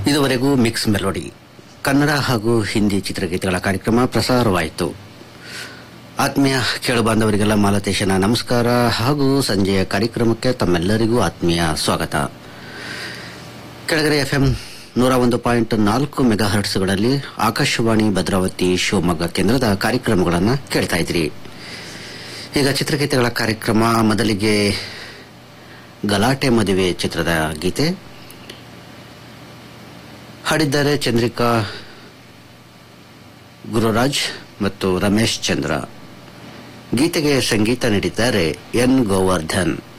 ಇದುವರೆಗೂ mix melody Kannada ಹಾಗೂ ಹಿಂದಿ ಚಿತ್ರಗೀತೆಗಳ ಕಾರ್ಯಕ್ರಮ ಪ್ರಸಾರವಾಯಿತು ಆತ್ಮೀಯ ಕೇಳು ಬಾಂಧವರಿಗೆಲ್ಲ ಮಾಲತೇಶನ ನಮಸ್ಕಾರ ಹಾಗೂ ಸಂಜೆಯ ಕಾರ್ಯಕ್ರಮಕ್ಕೆ ತಮ್ಮೆಲ್ಲರಿಗೂ ಆತ್ಮೀಯ ಸ್ವಾಗತ ಕೆಳಗರೆ ಎಫ್ಎಂ ನೂರ ಒಂದು ಪಾಯಿಂಟ್ ನಾಲ್ಕು ಮೆಗಾ ಹರ್ಟ್ಸ್ಗಳಲ್ಲಿ ಆಕಾಶವಾಣಿ ಭದ್ರಾವತಿ ಶಿವಮೊಗ್ಗ ಕೇಂದ್ರದ ಕಾರ್ಯಕ್ರಮಗಳನ್ನು ಕೇಳ್ತಾ ಇದ್ರಿ ಈಗ ಚಿತ್ರಗೀತೆಗಳ ಕಾರ್ಯಕ್ರಮ ಮೊದಲಿಗೆ ಗಲಾಟೆ ಮದುವೆ ಚಿತ್ರದ ಗೀತೆ ಹಾಡಿದ್ದಾರೆ ಚಂದ್ರಿಕಾ ಗುರುರಾಜ್ ಮತ್ತು ರಮೇಶ್ ಚಂದ್ರ ಗೀತೆಗೆ ಸಂಗೀತ ನೀಡಿದ್ದಾರೆ ಎನ್ ಗೋವರ್ಧನ್